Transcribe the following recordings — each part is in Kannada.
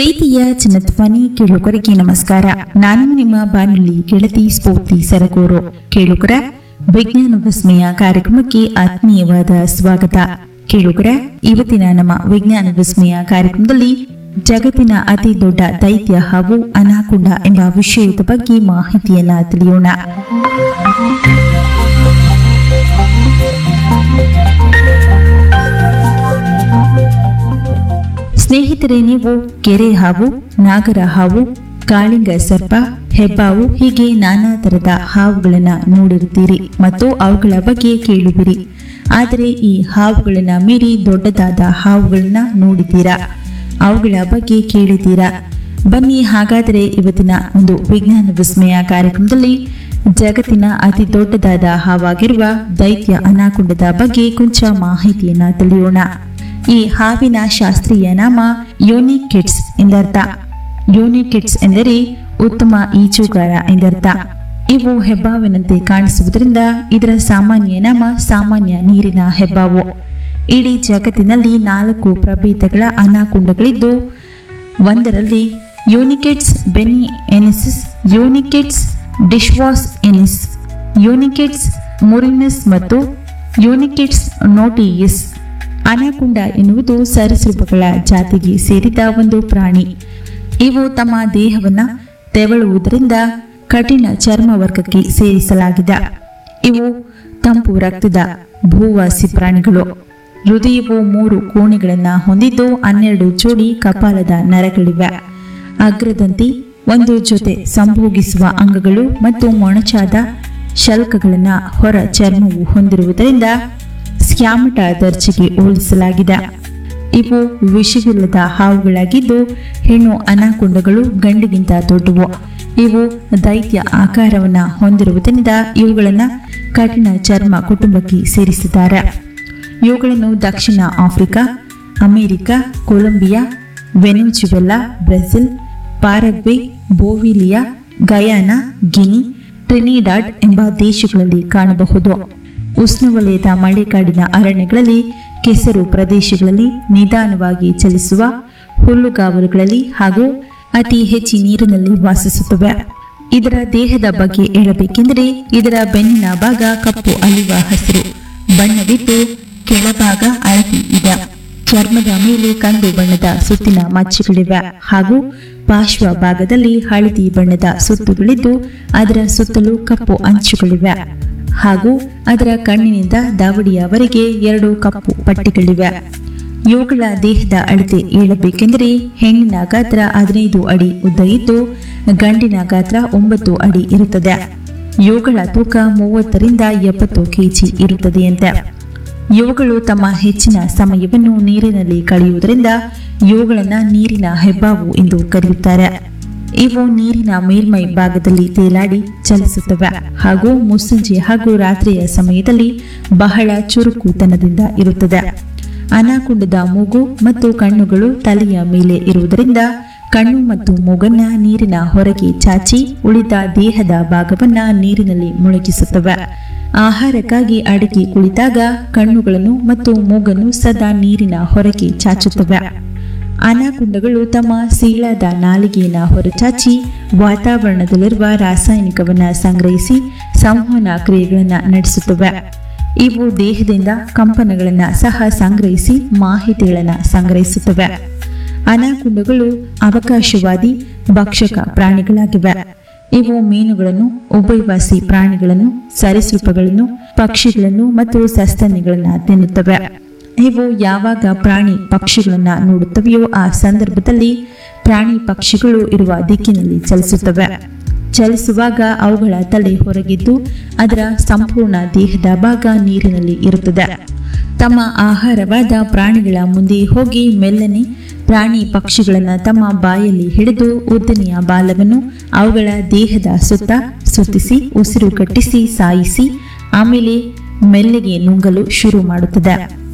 ಪ್ರೀತಿಯ ಚಿನ್ನಧ್ವನಿ ಕೇಳುಗರಿಗೆ ನಮಸ್ಕಾರ ನಾನು ನಿಮ್ಮ ಬಾನುಲಿ ಗೆಳತಿ ಸ್ಫೂರ್ತಿ ಸರಗೂರು ಕೇಳುಗರ ವಿಜ್ಞಾನ ವಿಸ್ಮಯ ಕಾರ್ಯಕ್ರಮಕ್ಕೆ ಆತ್ಮೀಯವಾದ ಸ್ವಾಗತ ಕೇಳುಗರ ಇವತ್ತಿನ ನಮ್ಮ ವಿಜ್ಞಾನ ವಿಸ್ಮಯ ಕಾರ್ಯಕ್ರಮದಲ್ಲಿ ಜಗತ್ತಿನ ಅತಿ ದೊಡ್ಡ ದೈತ್ಯ ಹಾಗೂ ಅನಾಕೊಂಡ ಎಂಬ ವಿಷಯದ ಬಗ್ಗೆ ಮಾಹಿತಿಯನ್ನ ತಿಳಿಯೋಣ ಸ್ನೇಹಿತರೆ ನೀವು ಕೆರೆ ಹಾವು ನಾಗರ ಹಾವು ಕಾಳಿಂಗ ಸರ್ಪ ಹೆಬ್ಬಾವು ಹೀಗೆ ನಾನಾ ತರದ ಹಾವುಗಳನ್ನ ನೋಡಿರುತ್ತೀರಿ ಮತ್ತು ಅವುಗಳ ಬಗ್ಗೆ ಕೇಳುವಿರಿ ಆದರೆ ಈ ಹಾವುಗಳನ್ನ ಮೀರಿ ದೊಡ್ಡದಾದ ಹಾವುಗಳನ್ನ ನೋಡಿದ್ದೀರಾ ಅವುಗಳ ಬಗ್ಗೆ ಕೇಳಿದ್ದೀರಾ ಬನ್ನಿ ಹಾಗಾದರೆ ಇವತ್ತಿನ ಒಂದು ವಿಜ್ಞಾನ ವಿಸ್ಮಯ ಕಾರ್ಯಕ್ರಮದಲ್ಲಿ ಜಗತ್ತಿನ ಅತಿ ದೊಡ್ಡದಾದ ಹಾವಾಗಿರುವ ದೈತ್ಯ ಅನಾಕೊಂಡದ ಬಗ್ಗೆ ಕೊಂಚ ಮಾಹಿತಿಯನ್ನ ತಿಳಿಯೋಣ ಈ ಹಾವಿನ ಶಾಸ್ತ್ರೀಯ ನಾಮ ಯೋನಿಕಿಡ್ಸ್ ಎಂದರ್ಥ ಯೋನಿಕಿಡ್ಸ್ ಎಂದರೆ ಉತ್ತಮ ಈಜುಗಾರ ಎಂದರ್ಥ ಇವು ಹೆಬ್ಬಾವಿನಂತೆ ಕಾಣಿಸುವುದರಿಂದ ಇದರ ಸಾಮಾನ್ಯ ನಾಮ ಸಾಮಾನ್ಯ ನೀರಿನ ಹೆಬ್ಬಾವು ಇಡೀ ಜಗತ್ತಿನಲ್ಲಿ ನಾಲ್ಕು ಪ್ರಭೇದಗಳ ಅನಾಕೊಂಡಗಳಿದ್ದು ಒಂದರಲ್ಲಿ ಯೂನಿಕೆಟ್ಸ್ ಬೆನಿ ಎನಿಸಿಸ್ ಯೂನಿಕೆಟ್ಸ್ ಡಿಶ್ವಾಸ್ ಎನಿಸ್ ಯೂನಿಕೆಟ್ಸ್ ಮುರಿನಸ್ ಮತ್ತು ಯೂನಿಕೆಟ್ಸ್ ನೋಟಿಯಿಸ್ ಅನಾಕೊಂಡ ಎನ್ನುವುದು ಸರೀಸೃಪಗಳ ಜಾತಿಗೆ ಸೇರಿದ ಒಂದು ಪ್ರಾಣಿ ಇವು ತಮ್ಮ ದೇಹವನ್ನ ತೆವಳುವುದರಿಂದ ಕಠಿಣ ಚರ್ಮ ವರ್ಗಕ್ಕೆ ಸೇರಿಸಲಾಗಿದೆ ಇವು ತಂಪು ರಕ್ತದ ಭೂವಾಸಿ ಪ್ರಾಣಿಗಳು ಹೃದಯವು ಮೂರು ಕೋಣೆಗಳನ್ನ ಹೊಂದಿದ್ದು ಹನ್ನೆರಡು ಜೋಡಿ ಕಪಾಲದ ನರಗಳಿವೆ ಅಗ್ರದಂತಿ ಒಂದು ಜೊತೆ ಸಂಭೋಗಿಸುವ ಅಂಗಗಳು ಮತ್ತು ಮೊಣಚಾದ ಶಲ್ಕಗಳನ್ನ ಹೊರ ಚರ್ಮವು ಹೊಂದಿರುವುದರಿಂದ ಸ್ಕ್ಯಾಮಟ ದರ್ಜೆಗೆ ಹೋಲಿಸಲಾಗಿದೆ ಇವು ವಿಷವಿಲ್ಲದ ಹಾವುಗಳಾಗಿದ್ದು ಹೆಣ್ಣು ಅನಾಕೊಂಡಗಳು ಗಂಡಿಗಿಂತ ದೊಡ್ಡವು ಇವು ದೈತ್ಯ ಆಕಾರವನ್ನ ಹೊಂದಿರುವುದರಿಂದ ಇವುಗಳನ್ನ ಕಠಿಣ ಚರ್ಮ ಕುಟುಂಬಕ್ಕೆ ಸೇರಿಸಿದ್ದಾರೆ ಇವುಗಳನ್ನು ದಕ್ಷಿಣ Africa America Colombia Venezuela Brazil Paraguay Bolivia Guyana Guinea Trinidad ಎಂಬ ದೇಶಗಳಲ್ಲಿ ಕಾಣಬಹುದು ಉಷ್ಣವಲಯದ ಮಳೆಕಾಡಿನ ಅರಣ್ಯಗಳಲ್ಲಿ ಕೆಸರು ಪ್ರದೇಶಗಳಲ್ಲಿ ನಿಧಾನವಾಗಿ ಚಲಿಸುವ ಹುಲ್ಲುಗಾವಲುಗಳಲ್ಲಿ ಹಾಗೂ ಅತಿ ಹೆಚ್ಚು ನೀರಿನಲ್ಲಿ ವಾಸಿಸುತ್ತವೆ ಇದರ ದೇಹದ ಬಗ್ಗೆ ಹೇಳಬೇಕೆಂದರೆ ಇದರ ಬೆನ್ನಿನ ಭಾಗ ಕಪ್ಪು ಅಲಿವ ಹಸಿರು ಬಣ್ಣವಿದ್ದು ಕೆಳಭಾಗ ಹಳದಿ ಇದೆ ಚರ್ಮದ ಮೇಲೆ ಕಂದು ಬಣ್ಣದ ಸುತ್ತಿನ ಮಚ್ಚೆಗಳಿವೆ ಹಾಗೂ ಪಾರ್ಶ್ವ ಭಾಗದಲ್ಲಿ ಹಳದಿ ಬಣ್ಣದ ಸುತ್ತುಗಳಿದ್ದು ಅದರ ಸುತ್ತಲೂ ಕಪ್ಪು ಅಂಚುಗಳಿವೆ ಹಾಗೂ ಅದರ ಕಣ್ಣಿನಿಂದ ದಾವಡಿಯವರೆಗೆ ಎರಡು ಕಪ್ಪು ಪಟ್ಟಿಗಳಿವೆ ಇವುಗಳ ದೇಹದ ಅಳತೆ ಹೇಳಬೇಕೆಂದರೆ ಹೆಣ್ಣಿನ ಗಾತ್ರ ಹದಿನೈದು ಅಡಿ ಉದ್ದ ಇದ್ದು ಗಂಡಿನ ಗಾತ್ರ ಒಂಬತ್ತು ಅಡಿ ಇರುತ್ತದೆ ಇವುಗಳ ತೂಕ ಮೂವತ್ತರಿಂದ ಎಪ್ಪತ್ತು ಕೆಜಿ ಇರುತ್ತದೆಯಂತೆ ಇವುಗಳು ತಮ್ಮ ಹೆಚ್ಚಿನ ಸಮಯವನ್ನು ನೀರಿನಲ್ಲಿ ಕಳೆಯುವುದರಿಂದ ಇವುಗಳನ್ನು ನೀರಿನ ಹೆಬ್ಬಾವು ಎಂದು ಕರೆಯುತ್ತಾರೆ ಇವು ನೀರಿನ ಮೇಲ್ಮೈ ಭಾಗದಲ್ಲಿ ತೇಲಾಡಿ ಚಲಿಸುತ್ತವೆ ಹಾಗೂ ಮುಸ್ಸಂಜೆ ಹಾಗೂ ರಾತ್ರಿಯ ಸಮಯದಲ್ಲಿ ಬಹಳ ಚುರುಕುತನದಿಂದ ಇರುತ್ತದೆ ಅನಾಕೊಂಡದ ಮೂಗು ಮತ್ತು ಕಣ್ಣುಗಳು ತಲೆಯ ಮೇಲೆ ಇರುವುದರಿಂದ ಕಣ್ಣು ಮತ್ತು ಮೂಗನ್ನ ನೀರಿನ ಹೊರಗೆ ಚಾಚಿ ಉಳಿದ ದೇಹದ ಭಾಗವನ್ನ ನೀರಿನಲ್ಲಿ ಮುಳುಗಿಸುತ್ತವೆ ಆಹಾರಕ್ಕಾಗಿ ಅಡಗಿ ಕುಳಿತಾಗ ಕಣ್ಣುಗಳನ್ನು ಮತ್ತು ಮೂಗನ್ನು ಸದಾ ನೀರಿನ ಹೊರಗೆ ಚಾಚುತ್ತವೆ ಅನಾಕೊಂಡಗಳು ತಮ್ಮ ಸೀಳಾದ ನಾಲಿಗೆಯನ್ನು ಹೊರಚಾಚಿ ವಾತಾವರಣದಲ್ಲಿರುವ ರಾಸಾಯನಿಕವನ್ನು ಸಂಗ್ರಹಿಸಿ ಸಂವಹನ ಕ್ರಿಯೆಗಳನ್ನು ನಡೆಸುತ್ತವೆ ಇವು ದೇಹದಿಂದ ಕಂಪನಗಳನ್ನು ಸಹ ಸಂಗ್ರಹಿಸಿ ಮಾಹಿತಿಗಳನ್ನು ಸಂಗ್ರಹಿಸುತ್ತವೆ ಅನಾಕೊಂಡಗಳು ಅವಕಾಶವಾದಿ ಭಕ್ಷಕ ಪ್ರಾಣಿಗಳಾಗಿವೆ ಇವು ಮೀನುಗಳನ್ನು ಉಭಯವಾಸಿ ಪ್ರಾಣಿಗಳನ್ನು ಸರೀಸೃಪಗಳನ್ನು ಪಕ್ಷಿಗಳನ್ನು ಮತ್ತು ಸಸ್ತನಿಗಳನ್ನು ತಿನ್ನುತ್ತವೆ ಇವು ಯಾವಾಗ ಪ್ರಾಣಿ ಪಕ್ಷಿಗಳನ್ನ ನೋಡುತ್ತವೆಯೋ ಆ ಸಂದರ್ಭದಲ್ಲಿ ಪ್ರಾಣಿ ಪಕ್ಷಿಗಳು ಇರುವ ದಿಕ್ಕಿನಲ್ಲಿ ಚಲಿಸುತ್ತವೆ ಚಲಿಸುವಾಗ ಅವುಗಳ ತಲೆ ಹೊರಗಿದ್ದು ಅದರ ಸಂಪೂರ್ಣ ದೇಹದ ಭಾಗ ನೀರಿನಲ್ಲಿ ಇರುತ್ತದೆ ತಮ್ಮ ಆಹಾರವಾದ ಪ್ರಾಣಿಗಳ ಮುಂದೆ ಹೋಗಿ ಮೆಲ್ಲನೆ ಪ್ರಾಣಿ ಪಕ್ಷಿಗಳನ್ನು ತಮ್ಮ ಬಾಯಲ್ಲಿ ಹಿಡಿದು ಉದ್ದನೆಯ ಬಾಲವನ್ನು ಅವುಗಳ ದೇಹದ ಸುತ್ತ ಸುತ್ತಿಸಿ ಉಸಿರು ಕಟ್ಟಿಸಿ ಸಾಯಿಸಿ ಆಮೇಲೆ ಮೆಲ್ಲಗೆ ನುಂಗಲು ಶುರು ಮಾಡುತ್ತದೆ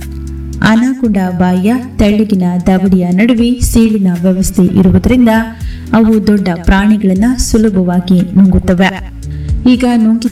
ಅನಾಕೊಂಡ ಬಾಯಿಯ ತೆಳ್ಳಗಿನ ದವಡಿಯ ನಡುವೆ ಸೀಳಿನ ವ್ಯವಸ್ಥೆ ಇರುವುದರಿಂದ ಅವು ದೊಡ್ಡ ಪ್ರಾಣಿಗಳನ್ನು ಸುಲಭವಾಗಿ ನುಂಗುತ್ತವೆ ಈಗ ನುಂಗಿದ